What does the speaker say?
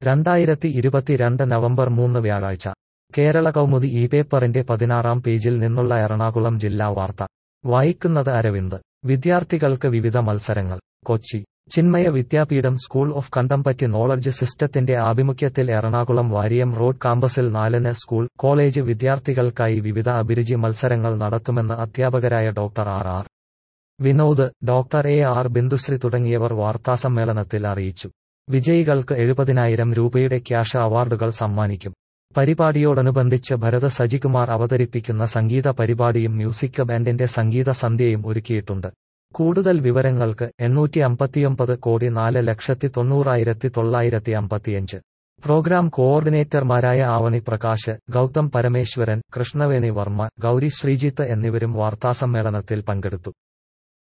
രണ്ടായിരത്തി ഇരുപത്തിരണ്ട് നവംബർ മൂന്ന് വ്യാഴാഴ്ച കേരള കൗമുദി ഈ പേപ്പറിന്റെ പതിനാറാം പേജിൽ നിന്നുള്ള എറണാകുളം ജില്ലാ വാർത്ത വായിക്കുന്നത് അരവിന്ദ് വിദ്യാർത്ഥികൾക്ക് വിവിധ മത്സരങ്ങൾ Kochi Chinmaya Vidyapeetham school of contemporary knowledge സിസ്റ്റത്തിന്റെ ആഭിമുഖ്യത്തിൽ എറണാകുളം വാരിയം റോഡ് കാമ്പസിൽ നാലിന് സ്കൂൾ കോളേജ് വിദ്യാർത്ഥികൾക്കായി വിവിധ അഭിരുചി മത്സരങ്ങൾ നടത്തുമെന്ന് അധ്യാപകരായ doctor R R Vinod doctor A R Bindusree തുടങ്ങിയവർ വാർത്താസമ്മേളനത്തിൽ അറിയിച്ചു വിജയികൾക്ക് എഴുപതിനായിരം രൂപയുടെ ക്യാഷ് അവാർഡുകൾ സമ്മാനിക്കും പരിപാടിയോടനുബന്ധിച്ച് ഭരത് സജികുമാർ അവതരിപ്പിക്കുന്ന സംഗീത പരിപാടിയും മ്യൂസിക് ബാൻഡിന്റെ സംഗീത സന്ധ്യയും ഒരുക്കിയിട്ടുണ്ട് കൂടുതൽ വിവരങ്ങൾക്ക് എണ്ണൂറ്റി അമ്പത്തിയൊമ്പത് കോടി നാല് ലക്ഷത്തി തൊണ്ണൂറായിരത്തി തൊള്ളായിരത്തി അമ്പത്തിയഞ്ച് പ്രോഗ്രാം കോഓർഡിനേറ്റർമാരായ ആവണി പ്രകാശ് ഗൗതം പരമേശ്വരൻ കൃഷ്ണവേണി വർമ്മ ഗൗരി ശ്രീജിത്ത് എന്നിവരും വാർത്താസമ്മേളനത്തിൽ പങ്കെടുത്തു